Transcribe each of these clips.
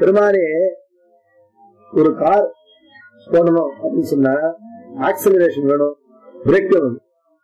பெருமானே ஒரு கார் போடணும் அப்படின்னு சொன்னா ஆக்சலரேஷன் வேணும் பிரேக் வேணும்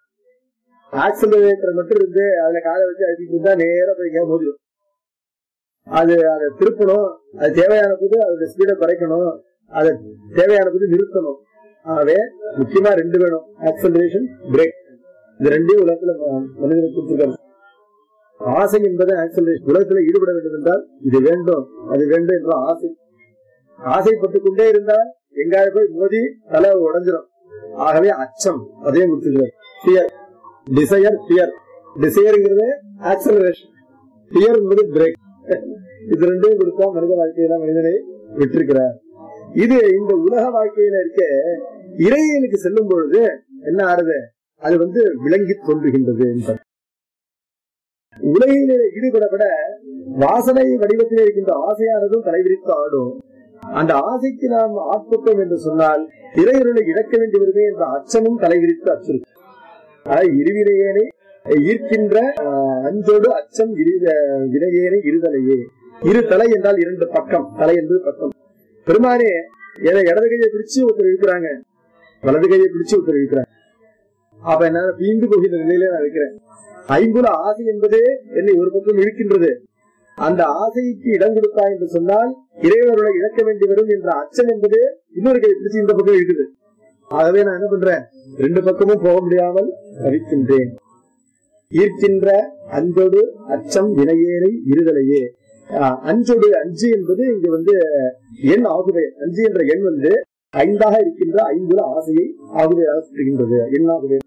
ஆக்சலரேட்டர் மட்டும் இருந்து அதுல காலை வச்சு அடிச்சுட்டு இருந்தா நேரா போய் எங்கேயா மோதிடும் அது அதை திருப்பணும் அது தேவையான போது அதோட ஸ்பீடை குறைக்கணும் அதை தேவையான போது நிறுத்தணும் ஆகவே முக்கியமா ரெண்டு வேணும் ஆக்சலரேஷன் பிரேக் இது ரெண்டையும் உலகத்துல ம- மனிதனுக்கு கொடுத்துருக்காங்க ஆசை என்பது ஆக்சலரேஷன் உலகத்துல ஈடுபட வேண்டும் என்றால் இது வேண்டும் அது வேண்டும் என்ற ஆசை ஆசைப்பட்டு கொண்டே இருந்தால் எங்காவது போய் மோதி தலை உடைஞ்சிரும் ஆகவே அச்சம் அதையும் கொடுத்துருக்காரு ஃபியர் டிசையர் ஃபியர் டிசையருங்கிறது ஆக்சலரேஷன் ஃபியர் என்பது பிரேக் இது ரெண்டையும் கொடுத்தா மனித வாழ்க்கையில மனிதனை விட்டிருக்கிறார் இது இந்த உலக வாழ்க்கையில இருக்க இறையனுக்கு செல்லும் பொழுது என்ன ஆறுது அது வந்து விளங்கி தோன்றுகின்றது என்பது உலகிலே ஈடுபடப்பட வாசனை வடிவத்தில் இருக்கின்ற ஆசையானதும் தலைவிரித்து ஆடும் அந்த ஆசைக்கு நாம் ஆட்பட்டோம் என்று சொன்னால் இறையருளை இழக்க வேண்டி வருமே என்ற அச்சமும் தலைவிரித்து அச்சுறுத்தும் ஆக இருவினையேனை ஈர்க்கின்ற ஆஹ், அஞ்சோடு அச்சம் இரு- வினையேனை இருதலையே இரு தலை என்றால் இரண்டு பக்கம் தலை என்பது பக்கம் பெருமானே எதை இடது கையை பிடிச்சு ஒருத்தர் இருக்கிறாங்க வலது கையை பிடிச்சு ஒருத்தர் இருக்கிறாங்க அப்ப என்னால பீந்து போகிற நிலையில நான் இருக்கிறேன் ஐம்புல ஆசை என்பதே என்னை ஒரு பக்கம் இழுக்கின்றது அந்த ஆசைக்கு இடம் கொடுத்தா என்று சொன்னால் இறைவர்களை இழக்க வேண்டி வரும் என்ற அச்சம் என்பது இன்னொரு கையை பிடிச்சு இந்த பக்கம் இழுக்குது ஆகவே நான் என்ன பண்றேன் ரெண்டு பக்கமும் போக முடியாமல் தவிக்கின்றேன் ஈர்க்கின்ற அஞ்சோடு அச்சம் வினையேனை இருதலையே ஆஹ், அஞ்சோடு அஞ்சு என்பது இங்க வந்து எண் ஆகுவே அஞ்சு என்ற எண் வந்து ஐந்தாக இருக்கின்ற ஐம்புல ஆசையை ஆகுவையாக சுட்டுகின்றது எண்ணாகுவே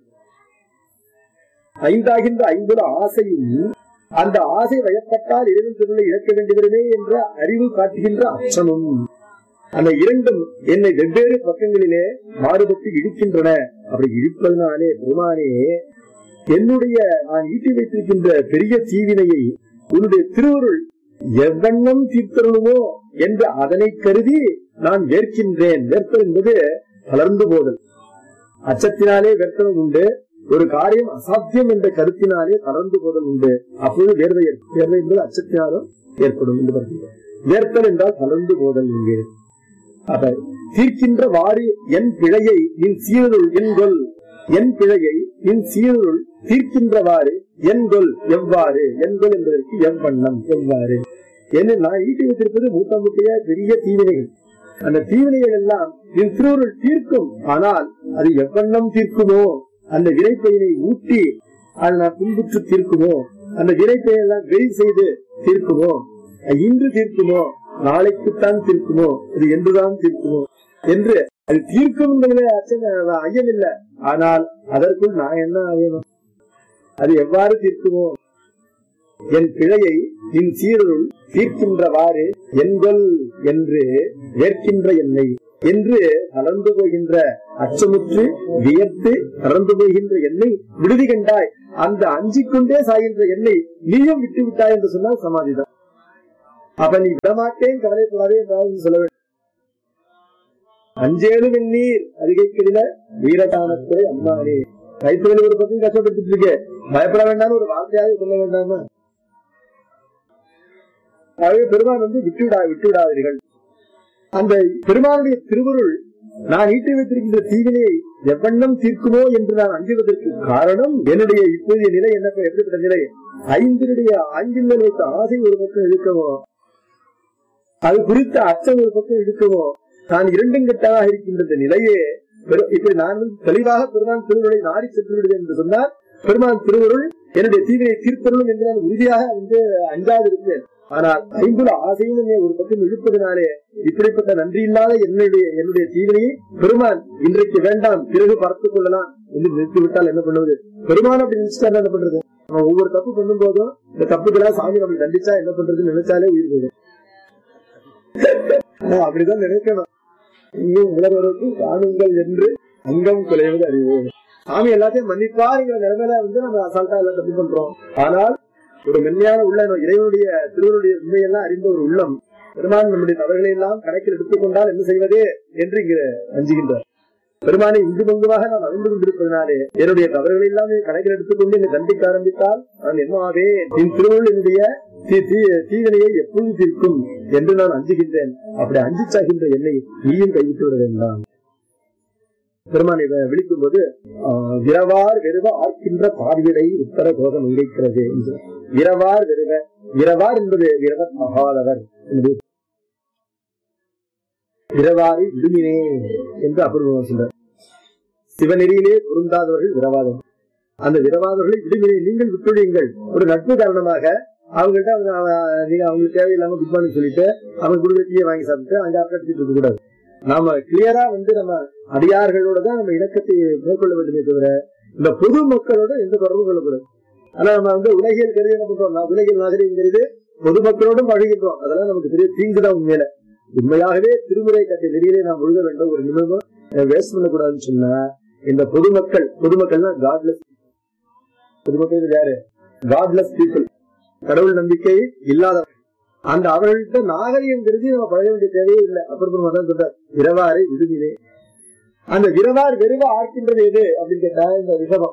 ஐந்தாகின்ற ஐம்புல ஆசையும் அந்த ஆசை வயப்பட்டால் இறைவன் திருவிழை இழக்க வேண்டியவருமே என்ற அறிவு காட்டுகின்ற அச்சமும் அந்த இரண்டும் என்னை வெவ்வேறு பக்கங்களிலே மாறுபட்டு இடிக்கின்றன அப்படி இடிப்பதனாலே பெருமானே என்னுடைய நான் ஈட்டி வைத்திருக்கின்ற பெரிய தீவினையை உன்னுடைய திருவருள் எவ்வண்ணம் தீர்த்தருளுமோ என்று அதனை கருதி நான் வேர்க்கின்றேன் வேர்த்தல் என்பது வளர்ந்து போதல் அச்சத்தினாலே வேர்த்தலும் உண்டு ஒரு காரியம் அசாத்தியம் என்ற கருத்தினாலே தளர்ந்து போதல் உண்டு அப்போது வேர்வை ஏற்படும். வேர்வை என்பது அச்சத்தினாலும் ஏற்படும் என்று பார்க்கிறோம் வேர்த்தல் என்றால் தளர்ந்து போதல் இங்கே அப்ப தீர்க்கின்ற வாரி என் பிழையை நின் சீருள் என்கொல் என் பிழையை நின் சீருள் தீர்க்கின்றவாறு என்கொல் எவ்வாறு என்கொல் என்பதற்கு எவ்வண்ணம் எவ்வாறு என்ன நான் ஈட்டி வைத்திருப்பது மூட்டை மூட்டைய பெரிய தீவினைகள் அந்த தீவினைகள் எல்லாம் நின் திருவுருள் தீர்க்கும் ஆனால் அது எவ்வண்ணம் தீர்க்குமோ அந்த வினைப்பயனை ஊட்டி அதை நான் பின்பற்று தீர்க்குமோ அந்த வினைப்பயனை எல்லாம் வெறி செய்து தீர்க்குமோ அது இன்று தீர்க்குமோ நாளைக்குத்தான் தீர்க்குமோ இது என்றுதான் தீர்க்குமோ என்று அது தீர்க்கும் என்பதிலே அச்சம் ஐயம் இல்லை ஆனால் அதற்குள் நான் என்ன ஐயம் அது எவ்வாறு தீர்க்குமோ என் பிழையை நின் சீருள் தீர்க்கின்றவாறு என்கொல் என்று ஏற்கின்ற என்னை என்று கலந்து போகின்ற அச்சமுற்று வியர்த்து கலந்து போகின்ற என்னை விடுதி கண்டாய் அந்த அஞ்சிக் கொண்டே சாகின்ற என்னை நீயும் விட்டு விட்டாய் என்று சொன்னால் சமாதிதான் அப்ப நீ விடமாட்டேன் கவலைப்படாதே என்றாலும் சொல்ல வேண்டும் அஞ்சேலும் வெந்நீர் அதிகைக்கடில வீரதானத்தை அம்மானே கைத்தொழில் ஒரு பக்கம் கஷ்டப்பட்டு இருக்கு பயப்பட வேண்டாம்னு ஒரு வார்த்தையாக சொல்ல வேண்டாமா ஆகவே பெருமான் வந்து விட்டுவிடா விட்டுவிடாதீர்கள் அந்த பெருமானுடைய திருவருள் நான் ஈட்டி வைத்திருக்கின்ற தீவினையை எவ்வண்ணம் தீர்க்குமோ என்று நான் அஞ்சுவதற்கு காரணம் என்னுடைய இப்போதைய நிலை என்ன எப்படிப்பட்ட நிலை ஐந்தினுடைய ஐந்தில் வைத்த ஆசை ஒரு பக்கம் இழுக்கவோ அது குறித்த அச்சம் ஒரு பக்கம் இழுக்கவோ நான் இரண்டும் கெட்டதாக இருக்கின்ற இந்த நிலையே பெரு- இப்படி நான் வந்து தெளிவாக பெருமான் திருவருளை நாடி சென்று விடுவேன் என்று சொன்னால் பெருமான் திருவருள் என்னுடைய தீவினை தீர்த்தருளும் என்று நான் உறுதியாக வந்து அஞ்சாது இருந்தேன் ஆனால் ஐம்புல ஆசையும் என்னை ஒரு பக்கம் இழுப்பதனாலே இப்படிப்பட்ட நன்றி இல்லாத என்னுடைய என்னுடைய தீவினையை பெருமான் இன்றைக்கு வேண்டாம் பிறகு பார்த்துக் கொள்ளலாம் என்று நிறுத்திவிட்டால் என்ன பண்ணுவது பெருமான் அப்படி நினைச்சுட்டா என்ன பண்றது நம்ம ஒவ்வொரு தப்பு பண்ணும் போதும் இந்த தப்புக்கெல்லாம் சாமி நம்மளை தண்டிச்சா என்ன பண்றதுன்னு நினைச்சாலே உயிர் போயிடும் ஆனா, அப்படிதான் நினைக்கணும் இங்கும் உலகருக்கு காணுங்கள் என்று அங்கம் குலைவது அறிவோம் சாமி எல்லாத்தையும் மன்னிப்பாருங்கிற நிலைமையில வந்து நம்ம அசால்ட்டா எல்லாம் தப்பு பண்றோம் ஆனால் ஒரு மென்மையான உள்ள இறைவனுடைய திருவருடைய உண்மையெல்லாம் அறிந்த ஒரு உள்ளம் பெருமான் நம்முடைய தவறுகளை எல்லாம் கணக்கில் எடுத்துக்கொண்டால் என்ன செய்வது என்று இங்கு அஞ்சுகின்றார் பெருமானை இங்கு பங்குமாக நான் அறிந்து கொண்டிருப்பதனாலே என்னுடைய தவறுகள் எல்லாமே கணக்கில் எடுத்துக்கொண்டு என்னை தண்டிக்க ஆரம்பித்தால் நான் என்னவாவே என் திருவள்ளுவர் என்னுடைய தீ- தீ- தீவினையை எப்பொழுது தீர்க்கும் என்று நான் அஞ்சுகின்றேன் அப்படி அஞ்சு சாகின்ற என்னை நீயும் கைவிட்டு விட வேண்டாம் பெருமானை வி- விழிக்கும் போது ஆஹ், விரவார் வெறுவ ஆர்க்கின்ற பார்விடை உத்தர கோஷம் இழைக்கிறது என்று விரவார் வெறுவ விரவார் என்பது விரவர் மகாதவர் என்று விரவாரை விடுமினே என்று அபூர்வம் சொல்றார் சிவநெறியிலே பொருந்தாதவர்கள் விரவாதம் அந்த விரவாதவர்களை விடுமினே நீங்கள் விட்டுவிடுங்கள் ஒரு நட்பு காரணமாக அவங்கள்ட்ட அவங்க அவ- நீங்க அவங்களுக்கு தேவையில்லாம குட் மார்னிங் சொல்லிட்டு அவங்க கொடுக்க டீயை வாங்கி சாப்பிட்டு அங்க அக்கடிச்சிட்டு இருக்க கூடாது நாம கிளியரா வந்து நம்ம அடியார்களோட தான் நம்ம இணக்கத்தை மேற்கொள்ள வேண்டுமே தவிர இந்த பொது மக்களோட எந்த தொடர்பு கொள்ளக்கூடாது ஆனா நம்ம வந்து உலகியல் கருதி என்ன பண்றோம் நான் உலகியல் நாகரிகங்கிறது பொதுமக்களோடும் பழகின்றோம் அதெல்லாம் நமக்கு பெரிய தீங்குதான் உண்மையில உண்மையாகவே திருமுறை கட்டிய நெறியிலே நாம் ஒழுக வேண்டும் ஒரு நிமிடம் வேஸ்ட் பண்ணக்கூடாதுன்னு சொன்னா இந்த பொதுமக்கள் பொதுமக்கள்னா காட்லெஸ் பொதுமக்கள் யாரு காட்லெஸ் பீப்புள் கடவுள் நம்பிக்கை இல்லாதவர்கள் அந்த அவர்கள்ட்ட நாகரிகம் கருதி நம்ம பழக வேண்டிய தேவையே இல்லை அப்புறம் தான் சொல்றார் விரவாரை விடுதிலே அந்த விரவார் வெறுவ ஆர்க்கின்றது எது அப்படின்னு கேட்டா இந்த ரிஷபம்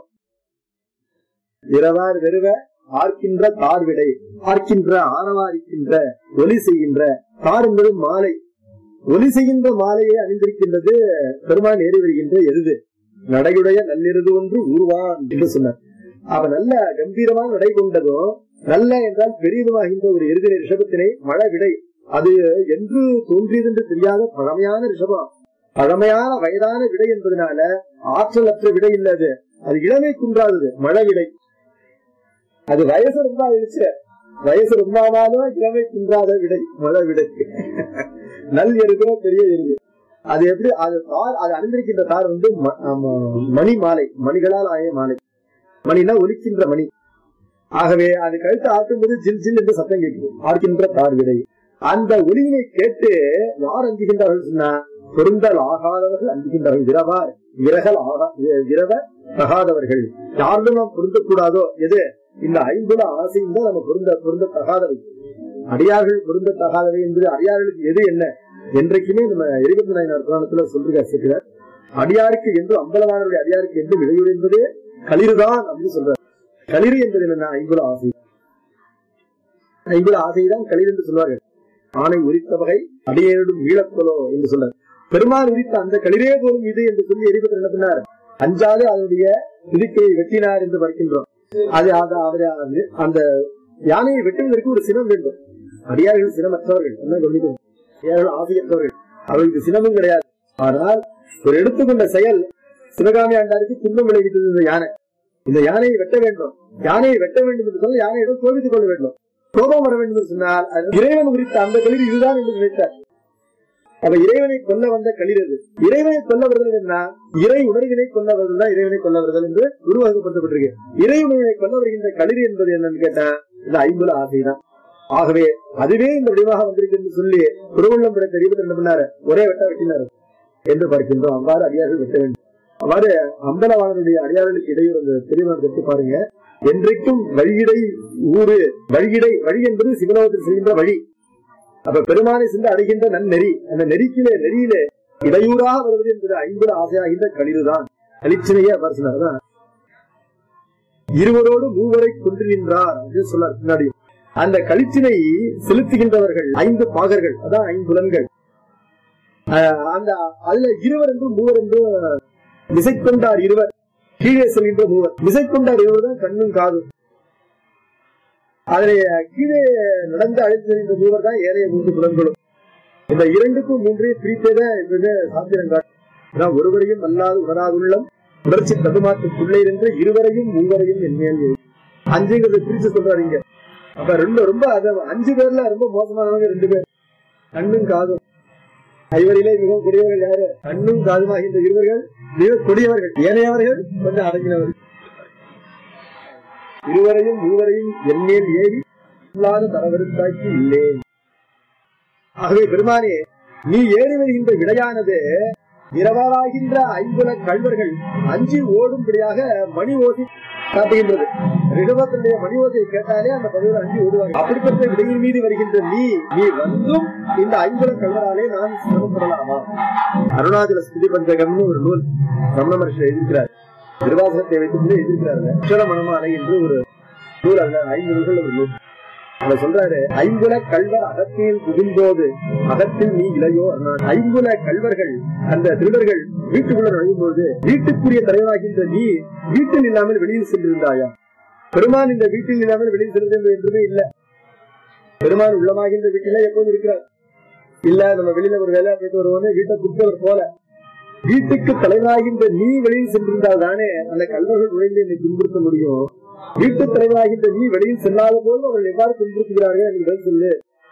விரவார் வெறுவ ஆர்க்கின்ற தார்விடை ஆர்க்கின்ற ஆரவாரிக்கின்ற ஒலி செய்கின்ற தார் என்பது மாலை ஒலி செய்கின்ற மாலையை அணிந்திருக்கின்றது பெருமான் ஏறி வருகின்ற எருது நடையுடைய நல்லெருது ஒன்று உருவான் என்று சொன்னார் அவ நல்ல கம்பீரமான நடை கொண்டதும் நல்ல என்றால் பெரியதுமாகின்ற ஒரு எருதினை ரிஷபத்தினை மழை விடை அது என்று தோன்றியது என்று தெரியாத பழமையான ரிஷபம் பழமையான வயதான விடை என்பதனால ஆற்றல் அற்ற விடை இல்ல அது அது இளமை குன்றாதது மழை விடை அது வயசு ரொம்ப ஆயிடுச்சு வயசு ரொம்ப ஆனாலும் இளமை குன்றாத விடை மழை விடை நல் இருக்கிற பெரிய எருது அது எப்படி அது தார் அது அணிந்திருக்கின்ற தார் வந்து ம- ஆமா, மணி மாலை மணிகளால் ஆய மாலை மணினா ஒலிக்கின்ற மணி ஆகவே அது கழுத்து ஆட்டும்போது ஜில் ஜில் என்று சத்தம் கேட்குது ஆர்க்கின்ற தார் விடை அந்த ஒலியினை கேட்டு யார் அஞ்சுகின்றார்கள் சொன்னா பொருந்தல் ஆகாதவர்கள் அஞ்சுகின்றார்கள் விரவார் விரகல் ஆகா வி- விரவ தகாதவர்கள் யாரும் நாம் பொருந்தக்கூடாதோ எது இந்த ஐம்பது ஆசையும் தான் நம்ம பொருந்த பொருந்த தகாதவை அடியார்கள் பொருந்த தகாதவை என்பது அடியார்களுக்கு எது என்ன என்றைக்குமே நம்ம இருபத்தி நாயனார் புராணத்துல சொல்றார் சேர்க்கிறார் அடியாருக்கு என்று அம்பலவானவருடைய அடியாருக்கு என்று இடையூறு என்பது களிறுதான் அப்படின்னு சொல்றார் களிறு என்பது என்னன்னா ஐம்பது ஆசை ஐம்பது ஆசைதான் களிறு என்று சொல்வார்கள் ஆணை உரித்த வகை அடியேனும் ஈழக்கொலோ என்று சொல்றார் பெருமாள் உரித்த அந்த களிரே போலும் இது என்று சொல்லி எரிபத்து என்ன பண்ணார் அஞ்சாது அதனுடைய துதிக்கையை வெட்டினார் என்று பார்க்கின்றோம் அது அது- அது- அது- அந்த யானையை வெட்டுவதற்கு ஒரு சினம் வேண்டும் அடியார்கள் சினமற்றவர்கள் என்ன கவனிக்கணும் அடியார்கள் ஆசையற்றவர்கள் அவர்களுக்கு சினமும் கிடையாது ஆனால் ஒரு எடுத்துக்கொண்ட செயல் சிவகாமி ஆண்டாருக்கு துன்பம் விளைவித்தது இந்த யானை இந்த யானையை வெட்ட வேண்டும் யானையை வெட்ட வேண்டும் என்று சொன்னால் யானையிடம் கோபித்துக் கொள்ள வேண்டும் கோபம் வர வேண்டும் என்று சொன்னால் அது இறைவன் குறித்த அந்த களிர் இதுதான் என்று நினைத்தார் அப்ப இறைவனை கொல்ல வந்த களிர் அது இறைவனை கொல்ல வருதல் என்ன இறை உணர்வினை கொல்ல வருதல் தான் இறைவனை கொல்ல வருதல் என்று உருவாக்கப்பட்டிருக்கு இறை உணர்வினை கொல்ல வருகின்ற களிர் என்பது என்னன்னு கேட்டா இந்த ஐம்பது ஆசைதான் ஆகவே அதுவே இந்த வடிவாக வந்திருக்கு என்று சொல்லி திருவள்ளம் பிற தெரிவது என்ன பண்ணாரு ஒரே வெட்ட வெட்டினார் என்று பார்க்கின்றோம் அவ்வாறு அடியார்கள் வெட்ட வேண்டும் அவ்வாறு அம்பலவாளனுடைய அடியார்களுக்கு இடையூறு அந்த தெரிவான கட்டு பாருங்க என்றைக்கும் வழியிடை ஊரு வழியிடை வழி என்பது சிவலோகத்தில் செல்கின்ற வழி அப்ப பெருமானை சென்று அடைகின்ற நன்னெறி அந்த நெறிக்கிலே நெறியிலே இடையூறாக வருவது என்பது ஐம்பது ஆசையாகின்ற களிறுதான் கலிச்சினையே அவர் சொன்னார் இருவரோடு மூவரை கொன்று நின்றார் அப்படின்னு சொன்னார் பின்னாடி அந்த கலிச்சினை செலுத்துகின்றவர்கள் ஐந்து பாகர்கள் அதான் ஐம்புலன்கள் ஆஹ் அந்த அதுல இருவர் என்றும் மூவர் என்றும் விசைக்கொண்டார் இருவர் கீழே செல்கின்ற மூவர் விசைக்கொண்டார் இருவர் தான் கண்ணும் காதும் அதிலே கீழே நடந்து அழைத்து செல்கின்ற மூவர் தான் ஏனைய மூன்று புலன்களும் இந்த இரண்டுக்கும் மூன்றையும் பிரித்ததே என்பது சாத்திரங்காட்டு அதான் ஒருவரையும் அல்லாது உணராதுள்ளம் உணர்ச்சி தடுமாற்றத்துள்ளே இருந்து இருவரையும் மூவரையும் என்மேல் எழுது. அஞ்சுங்கிறத பிரிச்சு சொல்றாரு இங்க அப்ப ரொம்ப ரொம்ப அது அஞ்சு பேர்ல ரொம்ப மோசமானவங்க ரெண்டு பேர் கண்ணும் காதும் ஐவரிலே மிகவும் கொடியவர்கள் யாரு கண்ணும் காதுமாகின்ற இருவர்கள் மிக கொடியவர்கள் ஏனையவர்கள் கொஞ்சம் அடங்கினவர்கள் இருவரையும் மூவரையும் என்மேல் ஏறி இல்லாத தரவருத்தாக்கி இல்லேன் ஆகவே பெருமானே நீ ஏறி வருகின்ற விடையானது இரவாராகின்ற ஐம்புல கல்வர்கள் அஞ்சி ஓடும்படியாக மணி ஓசி காட்டுகின்றது ரிஷபத்தினுடைய மணி ஓசையை கேட்டாலே அந்த பதிவில் அஞ்சி ஓடுவாங்க அப்படிப்பட்ட விடையின் மீது வருகின்ற நீ நீ வந்தும் இந்த ஐம்புல கல்வராலே நான் சிரமப்படலாமா அருணாச்சல ஸ்துதி பஞ்சகம்னு ஒரு நூல் ரமண மகர்ஷி எழுதியிருக்கிறார் திருவாசகத்தை வைத்துக்கொண்டு எழுதியிருக்கிறார் அக்ஷர மனமாலை என்று ஒரு நூல் அல்ல ஐந்து நூல்கள் ஒரு நூல் அதை சொல்றாரு ஐம்புல கல்வர் அகத்தில் புகும்போது அகத்தில் நீ இளையோ அண்ணான். ஐம்புல கல்வர்கள் அந்த திருடர்கள் வீட்டுக்குள்ள நுழையும் போது வீட்டுக்குரிய தலைவராகின்ற நீ வீட்டில் இல்லாமல் வெளியில் சென்றிருந்தாயா பெருமான் இந்த வீட்டில் இல்லாமல் வெளியில் சென்றது என்றுமே இல்ல பெருமான் உள்ளமாகின்ற வீட்டில எப்போதும் இருக்கிறார் இல்ல நம்ம வெளியில ஒரு வேலை போயிட்டு வருவோம் வீட்டை குடுத்தவர் போல வீட்டுக்கு தலைவராகின்ற நீ வெளியில் சென்றிருந்தால் தானே அந்த கல்வர்கள் நுழைந்து என்னை துன்புறுத்த முடியும் வீட்டு தலைவராகின்ற நீ வெளியில் செல்லாத போது அவர்கள் எவ்வாறு துன்புறுத்துகிறார்கள் எனக்கு பதில் சொல்லு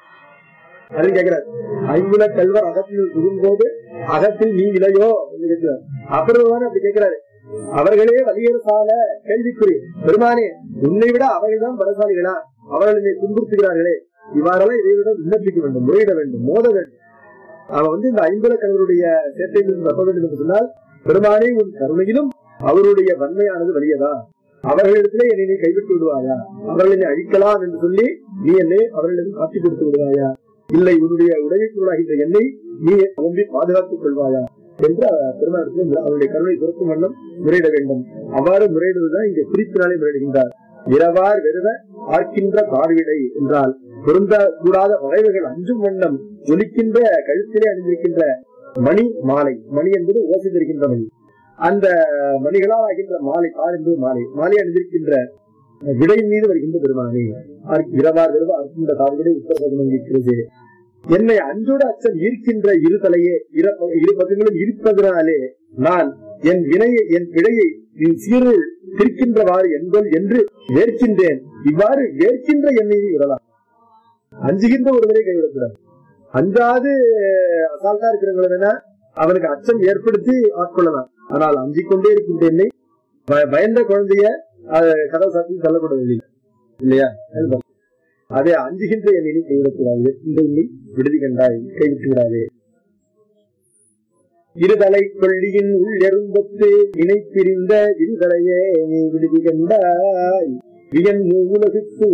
அப்படின்னு கேட்கிறார் ஐம்புல கல்வர் அகத்தில் புகும்போது அகத்தில் நீ இலையோ என்று கேட்கிறார் அப்புறம் தானே அப்படி கேட்கிறாரு அவர்களே வலியரசால கேள்விக்குறி பெருமானே உன்னை விட அவர்கள் தான் பலசாலிகளா அவர்கள் என்னை துன்புறுத்துகிறார்களே இவ்வாறெல்லாம் இதைவிட விண்ணப்பிக்க வேண்டும் முறையிட வேண்டும் மோத வேண்டும் அவன் வந்து இந்த ஐம்புல கல்வருடைய சேட்டையிலிருந்து தப்ப வேண்டும் என்று சொன்னால் பெருமானே உன் கருணையிலும் அவருடைய வன்மையானது வலியதா அவர்களிடத்திலே என்னை நீ கைவிட்டு விடுவாயா அவர்கள் என்னை அழிக்கலாம் என்று சொல்லி நீ என்னை அவர்களிடம் காட்சி கொடுத்து விடுவாயா இல்லை உன்னுடைய உதவி பொருளாகின்ற என்னை நீ நம்பி பாதுகாத்துக் கொள்வாயா என்று பெருமாள் அவருடைய கருணை சுரக்கும் வண்ணம் முறையிட வேண்டும் அவ்வாறு முறையிடுவதுதான் இங்க குறிப்பினாலே முறையிடுகின்றார் இரவார் வெறுவ ஆர்க்கின்ற பார்விடை என்றால் பொருந்த கூடாத வகைவுகள் அஞ்சும் வண்ணம் ஒலிக்கின்ற கழுத்திலே அணிந்திருக்கின்ற மணி மாலை மணி என்பது ஓசை தருகின்ற மணி அந்த மணிகளால் ஆகின்ற மாலை கார் என்பது மாலை மாலை அணிந்திருக்கின்ற விடையின் மீது வருகின்ற பெருமானே இரவார் விரவ அர்க்கின்ற கார்விடை உத்தரபதனம் இருக்கிறது என்னை அஞ்சோடு அச்சம் ஈர்க்கின்ற இரு தலையே இரு- இரு பக்கங்களும் இருப்பதனாலே நான் என் வினையை என் பிழையை என் சீருள் திருக்கின்றவாறு என்பல் என்று வேர்க்கின்றேன் இவ்வாறு வேர்க்கின்ற எண்ணெயை விடலாம் அஞ்சுகின்ற ஒருவரை கைவிடக்கூடாது அஞ்சாது அசால்ட்டா இருக்கிறவங்க அவனுக்கு அச்சம் ஏற்படுத்தி ஆட்கொள்ளலாம் ஆனால் அஞ்சிக் கொண்டே இருக்கின்ற என்னை ப- பயந்த குழந்தைய அஹ், கதவு சாத்தி தள்ளக்கூட வெளியில இல்லையா அதுதான். அதே அஞ்சுகின்ற என்னை நீ கைவிடக்கூடாது இந்த என்னை விடுதி கண்டாய் கைவிட்டு விடாதே இருதலை கொள்ளியின் உள்ளெரும்பத்து இணை பிரிந்த இருதலையே நீ விடுதி கண்டாய் வியன் உலகுக்கு